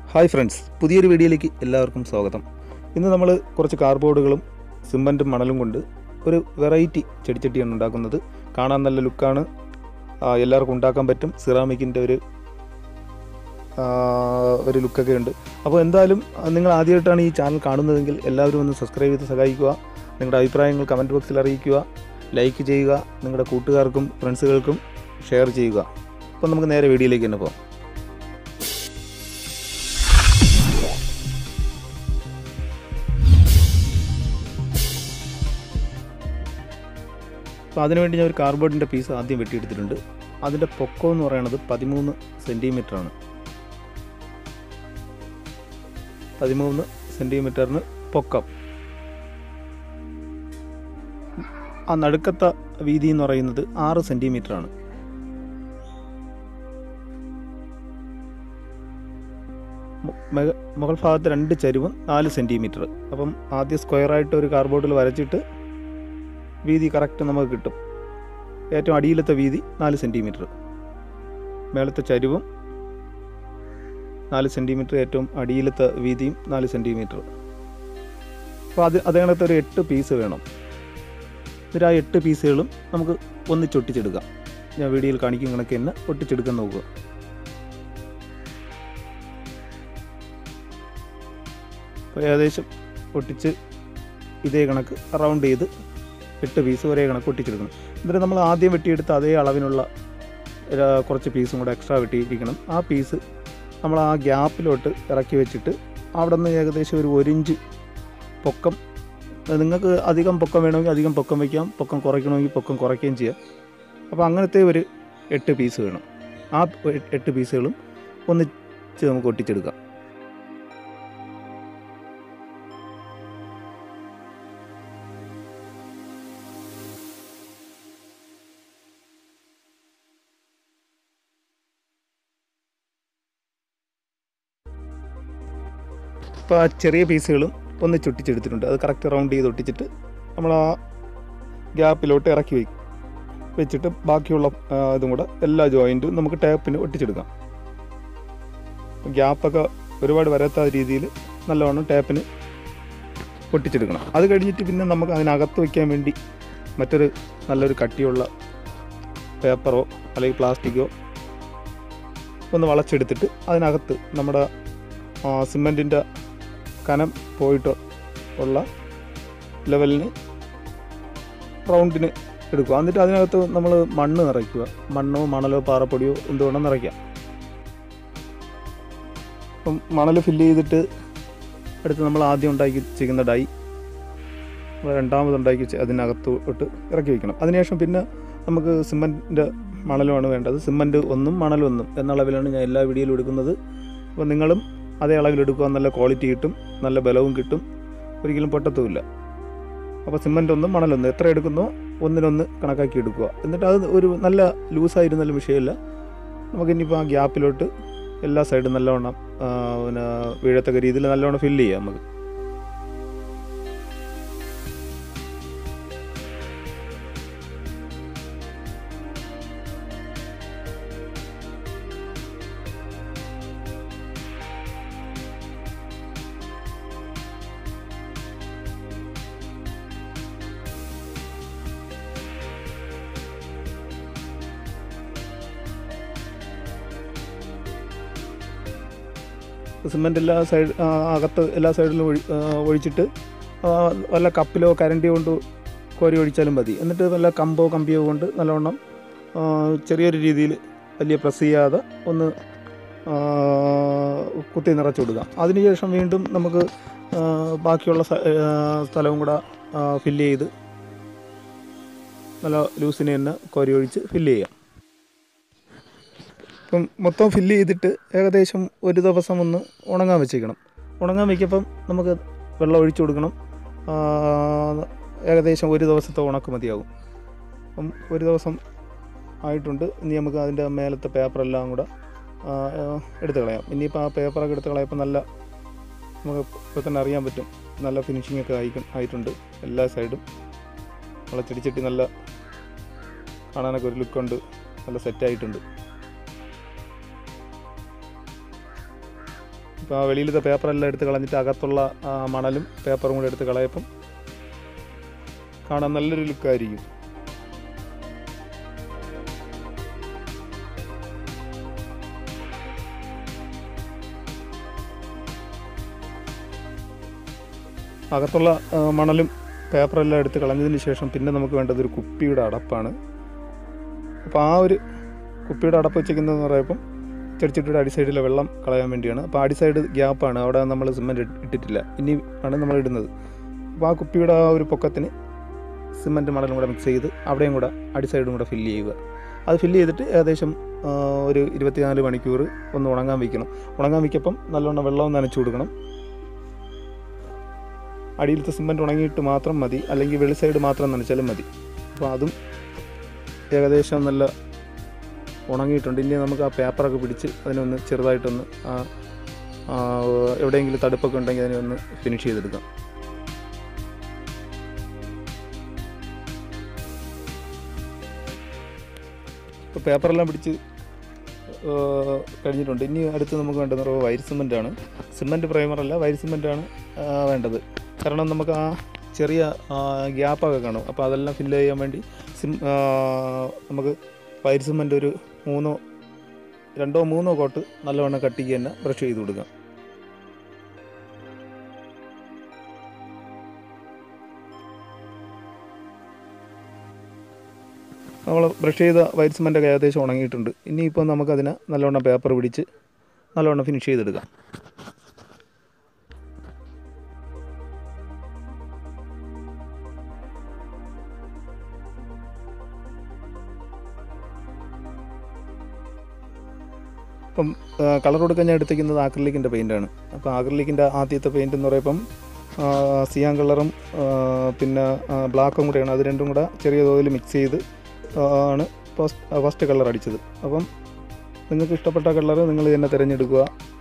hi friends പുതിയൊരു വീഡിയോയിലേക്ക് എല്ലാവർക്കും സ്വാഗതം ഇന്ന് നമ്മൾ കുറച്ച് കാർബോർഡുകളും സിമൻറ്റും മണലും കൊണ്ട് ഒരു വെറൈറ്റി ചെടിച്ചട്ടിയാണ് ഉണ്ടാക്കുന്നത് കാണാൻ നല്ല ലുക്കാണ് ആ, എല്ലാവർക്കും ഉണ്ടാക്കാൻ പറ്റും സിറാമിക്കിൻ്റെ ഒരു ആ, ഒരു ലുക്കൊക്കെ ഉണ്ട് അപ്പോൾ എന്തായാലും ആ, നിങ്ങൾ ആദ്യമായിട്ടാണ് ഈ ചാനൽ കാണുന്നതെങ്കിൽ എല്ലാവരും ഒന്ന് സബ്സ്ക്രൈബ് ചെയ്ത് സഹായിക്കുക നിങ്ങളുടെ അഭിപ്രായങ്ങൾ കമൻറ്റ് ബോക്സിൽ അറിയിക്കുക ലൈക്ക് ചെയ്യുക നിങ്ങളുടെ കൂട്ടുകാർക്കും ഫ്രണ്ട്സുകൾക്കും ഷെയർ ചെയ്യുക അപ്പോൾ നമുക്ക് നേരെ വീഡിയോയിലേക്ക് തന്നെ പോകാം അപ്പോൾ അതിനുവേണ്ടി ഞാൻ ഒരു കാർബോർഡിൻ്റെ പീസ് ആദ്യം വെട്ടിയെടുത്തിട്ടുണ്ട് അതിൻ്റെ പൊക്കം എന്ന് പറയുന്നത് പതിമൂന്ന് സെൻറ്റിമീറ്ററാണ് പതിമൂന്ന് സെൻറ്റിമീറ്ററിന് പൊക്കം ആ നടുക്കത്തെ വീതി എന്ന് പറയുന്നത് ആറ് സെൻറ്റിമീറ്ററാണ് മുകൾ ഭാഗത്ത് രണ്ട് ചരിവും നാല് സെൻറ്റിമീറ്റർ അപ്പം ആദ്യം സ്ക്വയറായിട്ട് ഒരു കാർബോർഡിൽ വരച്ചിട്ട് വീതി കറക്റ്റ് നമുക്ക് കിട്ടും ഏറ്റവും അടിയിലത്തെ വീതി നാല് സെൻറ്റിമീറ്റർ മേളത്തെ ചരിവും നാല് സെൻറ്റിമീറ്റർ ഏറ്റവും അടിയിലത്തെ വീതിയും നാല് സെൻറ്റിമീറ്റർ അപ്പോൾ അത് അതേണത്തെ ഒരു എട്ട് പീസ് വേണം എന്നിട്ട് ആ എട്ട് പീസുകളും നമുക്ക് ഒന്നിച്ചൊട്ടിച്ചെടുക്കാം ഞാൻ വീഡിയോയിൽ കാണിക്കും കണക്ക് തന്നെ ഒട്ടിച്ചെടുക്കാൻ നോക്കുക അപ്പോൾ ഏകദേശം ഒട്ടിച്ച് ഇതേ കണക്ക് റൗണ്ട് ചെയ്ത് എട്ട് പീസ് ഒരേ കണക്ക് ഒട്ടിച്ചെടുക്കണം എന്നിട്ട് നമ്മൾ ആദ്യം വെട്ടിയെടുത്ത അതേ അളവിനുള്ള ഒരു കുറച്ച് പീസും കൂടെ എക്സ്ട്രാ വെട്ടിയിരിക്കണം ആ പീസ് നമ്മൾ ആ ഗ്യാപ്പിലോട്ട് ഇറക്കി വെച്ചിട്ട് അവിടെ നിന്ന് ഏകദേശം ഒരു ഒരു ഇഞ്ച് പൊക്കം അത് നിങ്ങൾക്ക് അധികം പൊക്കം വേണമെങ്കിൽ അധികം പൊക്കം വയ്ക്കാം പൊക്കം കുറയ്ക്കണമെങ്കിൽ പൊക്കം കുറയ്ക്കുകയും ചെയ്യാം അപ്പോൾ അങ്ങനത്തെ ഒരു എട്ട് പീസ് വേണം ആ എട്ട് പീസുകളും ഒന്നിച്ച് നമുക്ക് ഒട്ടിച്ചെടുക്കാം ഇപ്പോൾ ആ ചെറിയ പീസുകളും ഒന്ന് ചുട്ടിച്ചെടുത്തിട്ടുണ്ട് അത് കറക്റ്റ് റൗണ്ട് ചെയ്ത് ഒട്ടിച്ചിട്ട് നമ്മൾ ആ ഗ്യാപ്പിലോട്ട് ഇറക്കി വയ്ക്കും വെച്ചിട്ട് ബാക്കിയുള്ള ആ, ഇതും കൂടെ എല്ലാ ജോയിൻറ്റും നമുക്ക് ടേപ്പിന് ഒട്ടിച്ചെടുക്കാം ഗ്യാപ്പൊക്കെ ഒരുപാട് വരാത്ത രീതിയിൽ നല്ലവണ്ണം ടേപ്പിന് ഒട്ടിച്ചെടുക്കണം അത് കഴിഞ്ഞിട്ട് പിന്നെ നമുക്ക് അതിനകത്ത് വയ്ക്കാൻ വേണ്ടി മറ്റൊരു നല്ലൊരു കട്ടിയുള്ള പേപ്പറോ അല്ലെങ്കിൽ പ്ലാസ്റ്റിക്കോ ഒന്ന് വളച്ചെടുത്തിട്ട് അതിനകത്ത് നമ്മുടെ സിമെൻറ്റിൻ്റെ കനം പോയിട്ട് ഉള്ള ലെവലിന് റൗണ്ടിന് എടുക്കുക എന്നിട്ട് അതിനകത്ത് നമ്മൾ മണ്ണ് നിറയ്ക്കുക മണ്ണോ മണലോ പാറപ്പൊടിയോ എന്ത് വേണം നിറയ്ക്കാം അപ്പം മണൽ ഫില്ല് ചെയ്തിട്ട് അടുത്ത് നമ്മൾ ആദ്യം ഉണ്ടാക്കി ചെയ്യുന്ന ഡൈ രണ്ടാമത് ഉണ്ടാക്കി വെച്ച് അതിനകത്തോട്ട് ഇറക്കി വയ്ക്കണം അതിനുശേഷം പിന്നെ നമുക്ക് സിമൻറ്റിൻ്റെ മണലുമാണ് വേണ്ടത് സിമൻറ്റ് ഒന്നും മണലൊന്നും എന്ന അളവിലാണ് ഞാൻ എല്ലാ വീഡിയോയിലും എടുക്കുന്നത് അപ്പോൾ നിങ്ങളും അതേ അളവിലെടുക്കുക നല്ല ക്വാളിറ്റി കിട്ടും നല്ല ബലവും കിട്ടും ഒരിക്കലും പൊട്ടത്തുമില്ല അപ്പോൾ സിമൻ്റ് ഒന്നും മണലൊന്നും എത്ര എടുക്കുന്നോ ഒന്നിനൊന്ന് കണക്കാക്കി എടുക്കുക എന്നിട്ട് അത് ഒരു നല്ല ലൂസായിരുന്നാലും വിഷയമില്ല നമുക്കിനിയിപ്പോൾ ആ ഗ്യാപ്പിലോട്ട് എല്ലാ സൈഡും നല്ലവണ്ണം ആ, പിന്നെ വീഴത്തക്ക രീതിയിൽ നല്ലവണ്ണം ഫില്ല് ചെയ്യാം നമുക്ക് സിമെൻ്റ് എല്ലാ സൈഡ് ആ, അകത്ത് എല്ലാ സൈഡിലും ഒഴി ആ, ഒഴിച്ചിട്ട് ആ, വല്ല കപ്പിലോ കരണ്ടി കൊണ്ട് കോരി ഒഴിച്ചാലും മതി എന്നിട്ട് വല്ല കമ്പോ കമ്പിയോ കൊണ്ട് നല്ലവണ്ണം ആ, ചെറിയൊരു രീതിയിൽ വലിയ പ്രസ് ചെയ്യാതെ ഒന്ന് ആ, കുത്തി നിറച്ചു കൊടുക്കാം അതിനുശേഷം വീണ്ടും നമുക്ക് ആ, ബാക്കിയുള്ള സ- ആ, സ്ഥലവും കൂടെ ഫില്ല് ചെയ്ത് നല്ല ലൂസിന് തന്നെ കോരി ഒഴിച്ച് ഫില്ല് ചെയ്യാം ഇപ്പം മൊത്തം ഫില്ല് ചെയ്തിട്ട് ഏകദേശം ഒരു ദിവസം ഒന്ന് ഉണങ്ങാൻ വെച്ചേക്കണം ഉണങ്ങാൻ വെക്കപ്പം നമുക്ക് വെള്ളം ഒഴിച്ചു കൊടുക്കണം ആ, ഏകദേശം ഒരു ദിവസത്തെ ഉണക്ക് മതിയാകും അപ്പം ഒരു ദിവസം ആയിട്ടുണ്ട് ഇനി നമുക്ക് അതിൻ്റെ മേലത്തെ പേപ്പറെല്ലാം കൂടെ ആ, ആ, എടുത്ത് കളയാം ഇനിയിപ്പോൾ ആ പേപ്പറൊക്കെ എടുത്ത് കളയപ്പോൾ നല്ല നമുക്ക് ഇപ്പോൾ തന്നെ അറിയാൻ പറ്റും നല്ല ഫിനിഷിംഗ് ഒക്കെ ആയി ആയിട്ടുണ്ട് എല്ലാ സൈഡും നമ്മളെ ചെടിച്ചട്ടി നല്ല കാണാനൊക്കെ ഒരു ലുക്കുണ്ട് നല്ല സെറ്റായിട്ടുണ്ട് അപ്പോൾ ആ വെളിയിലത്തെ പേപ്പറെല്ലാം എടുത്ത് കളഞ്ഞിട്ട് അകത്തുള്ള ആ മണലും പേപ്പറും കൂടെ എടുത്ത് കളയപ്പം കാണാൻ നല്ലൊരു ലുക്കായിരിക്കും അകത്തുള്ള ആ, മണലും പേപ്പറെല്ലാം എടുത്ത് കളഞ്ഞതിന് ശേഷം പിന്നെ നമുക്ക് വേണ്ടത് ഒരു കുപ്പിയുടെ അടപ്പാണ് അപ്പോൾ ആ ഒരു കുപ്പിയുടെ അടപ്പ് വെച്ചിരിക്കുന്നതെന്ന് പറയുമ്പം ചെടിച്ചട്ടിയുടെ അടി സൈഡിലെ വെള്ളം കളയാൻ വേണ്ടിയാണ് അപ്പോൾ അടി സൈഡ് ഗ്യാപ്പാണ് അവിടെ നമ്മൾ സിമെൻറ്റ് ഇട്ടിട്ടില്ല ഇനി ആണ് നമ്മൾ ഇടുന്നത് അപ്പോൾ ആ കുപ്പിയുടെ ആ ഒരു പൊക്കത്തിന് സിമെൻറ്റ് മണലും കൂടെ മിക്സ് ചെയ്ത് അവിടെയും കൂടെ അടി സൈഡും കൂടെ ഫില്ല് ചെയ്യുക അത് ഫില്ല് ചെയ്തിട്ട് ഏകദേശം ആ, ഒരു ഇരുപത്തിനാല് മണിക്കൂർ ഒന്ന് ഉണങ്ങാൻ വയ്ക്കണം ഉണങ്ങാൻ വയ്ക്കപ്പം നല്ലോണം വെള്ളം നനച്ചു കൊടുക്കണം അടിയിലത്തെ സിമെൻറ്റ് ഉണങ്ങിയിട്ട് മാത്രം മതി അല്ലെങ്കിൽ വെളി സൈഡ് മാത്രം നനച്ചാലും മതി അപ്പോൾ അതും ഏകദേശം നല്ല ഉണങ്ങിയിട്ടുണ്ട് ഇനി നമുക്ക് ആ പേപ്പറൊക്കെ പിടിച്ച് അതിനൊന്ന് ചെറുതായിട്ടൊന്ന് ആ ആ, എവിടെയെങ്കിലും തടുപ്പൊക്കെ ഉണ്ടെങ്കിൽ അതിനെ ഒന്ന് ഫിനിഷ് ചെയ്തെടുക്കാം ഇപ്പോൾ പേപ്പറെല്ലാം പിടിച്ച് ആ, കഴിഞ്ഞിട്ടുണ്ട് ഇനി അടുത്ത് നമുക്ക് വേണ്ടത് പറയുമ്പോൾ വൈറ്റ് സിമെൻ്റാണ് സിമെൻറ്റ് പ്രൈമറല്ല വൈറ്റ് സിമെൻ്റാണ് വേണ്ടത് കാരണം നമുക്ക് ആ ചെറിയ ഗ്യാപ്പൊക്കെ കാണും അപ്പോൾ അതെല്ലാം ഫില്ല് ചെയ്യാൻ വേണ്ടി സിം ആ, നമുക്ക് വൈറ്റ് സിമെൻ്റ് ഒരു മൂന്നോ രണ്ടോ മൂന്നോ കോട്ട് നല്ലവണ്ണം കട്ടിക്ക് തന്നെ ബ്രഷ് ചെയ്ത് കൊടുക്കാം നമ്മൾ ബ്രഷ് ചെയ്ത വൈറ്റ് സിമെൻ്റൊക്കെ ഏകദേശം ഉണങ്ങിയിട്ടുണ്ട് ഇനിയിപ്പോൾ നമുക്കതിനെ നല്ലവണ്ണം പേപ്പർ പിടിച്ച് നല്ലവണ്ണം ഫിനിഷ് ചെയ്തെടുക്കാം ഇപ്പം കളർ കൊടുക്കാൻ ഞാൻ എടുത്തിരിക്കുന്നത് ആക്രിലിക്കിൻ്റെ പെയിൻ്റാണ് അപ്പോൾ ആക്രിലിക്കിൻ്റെ ആദ്യത്തെ പെയിൻ്റ് എന്ന് പറയുമ്പം ആ, സിയാൻ കളറും ആ, പിന്നെ ആ, ബ്ലാക്കും കൂടെയാണ് അത് രണ്ടും കൂടെ ചെറിയ തോതിൽ മിക്സ് ചെയ്ത് ആ, ആണ് ഫസ്റ്റ് ഫസ്റ്റ് കളർ അടിച്ചത് അപ്പം നിങ്ങൾക്ക് ഇഷ്ടപ്പെട്ട കളർ നിങ്ങൾ തന്നെ തിരഞ്ഞെടുക്കുക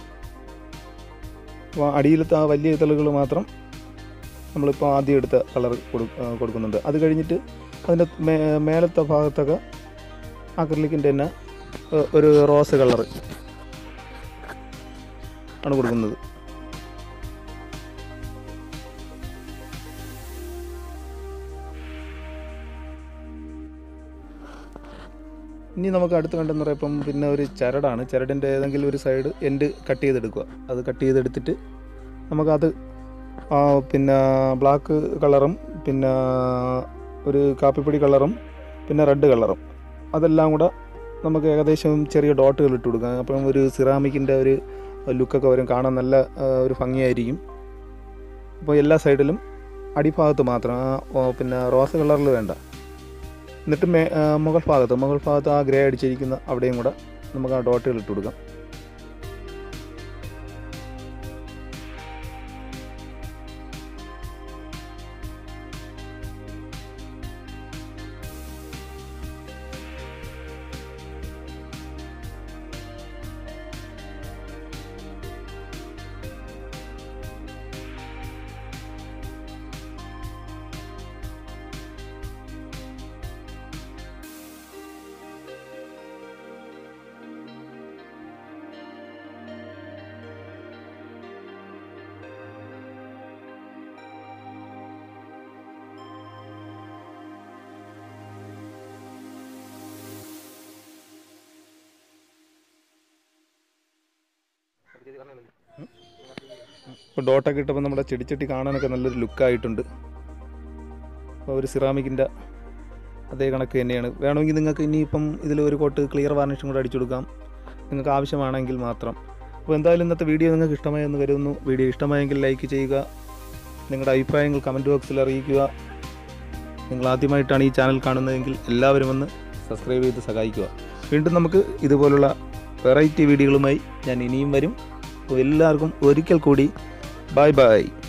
അപ്പോൾ അടിയിലത്തെ ആ വലിയ ഇതളുകൾ മാത്രം നമ്മളിപ്പോൾ ആദ്യം എടുത്ത കളർ കൊടു ആ, കൊടുക്കുന്നുണ്ട് അത് കഴിഞ്ഞിട്ട് അതിൻ്റെ മേ മേലത്തെ ഭാഗത്തൊക്കെ അക്രലിക്കിൻ്റെ തന്നെ ഏ, ഒരു റോസ് കളർ ആണ് കൊടുക്കുന്നത് ഇനി നമുക്ക് അടുത്ത് കണ്ടെന്ന് പറയുമ്പം പിന്നെ ഒരു ചരടാണ് ചരടിൻ്റെ ഏതെങ്കിലും ഒരു സൈഡ് എൻഡ് കട്ട് ചെയ്തെടുക്കുക അത് കട്ട് ചെയ്തെടുത്തിട്ട് നമുക്കത് ആ, പിന്നെ ബ്ലാക്ക് കളറും പിന്നെ ഒരു കാപ്പിപ്പൊടി കളറും പിന്നെ റെഡ് കളറും അതെല്ലാം കൂടെ നമുക്ക് ഏകദേശം ചെറിയ ഡോട്ടുകൾ ഇട്ട് കൊടുക്കാം അപ്പം ഒരു സിറാമിക്കിൻ്റെ ഒരു ലുക്കൊക്കെ വരും കാണാൻ നല്ല ആ, ഒരു ഭംഗിയായിരിക്കും അപ്പോൾ എല്ലാ സൈഡിലും അടിഭാഗത്ത് മാത്രം ആ, ഓ, പിന്നെ റോസ് കളറിൽ വേണ്ട എന്നിട്ട് മേ ആ, മുകൾ ഭാഗത്ത് മുകൾ ഭാഗത്ത് ആ ഗ്രേ അടിച്ചിരിക്കുന്ന അവിടെയും കൂടെ നമുക്ക് ആ ഡോട്ടുകൾ ഇട്ട് കൊടുക്കാം ഇപ്പോൾ ഡോട്ടൊക്കെ ഇട്ടപ്പോൾ നമ്മുടെ ചെടിച്ചട്ടി കാണാനൊക്കെ നല്ലൊരു ലുക്കായിട്ടുണ്ട് അപ്പോൾ ഒരു സിറാമിക്കിൻ്റെ അതേ കണക്ക് തന്നെയാണ് വേണമെങ്കിൽ നിങ്ങൾക്ക് ഇനിയിപ്പം ഇതിൽ ഒരു കോട്ട് ക്ലിയർ വാർണിഷും കൂടെ അടിച്ചു കൊടുക്കാം നിങ്ങൾക്ക് ആവശ്യമാണെങ്കിൽ മാത്രം അപ്പോൾ എന്തായാലും ഇന്നത്തെ വീഡിയോ നിങ്ങൾക്ക് ഇഷ്ടമായെന്ന് കരുതുന്നു വീഡിയോ ഇഷ്ടമായെങ്കിൽ ലൈക്ക് ചെയ്യുക നിങ്ങളുടെ അഭിപ്രായങ്ങൾ കമൻറ്റ് ബോക്സിൽ അറിയിക്കുക നിങ്ങൾ ആദ്യമായിട്ടാണ് ഈ ചാനൽ കാണുന്നതെങ്കിൽ എല്ലാവരും ഒന്ന് സബ്സ്ക്രൈബ് ചെയ്ത് സഹായിക്കുക വീണ്ടും നമുക്ക് ഇതുപോലുള്ള വെറൈറ്റി വീഡിയോകളുമായി ഞാൻ ഇനിയും വരും അപ്പോൾ എല്ലാവർക്കും ഒരിക്കൽ കൂടി ബൈ ബൈ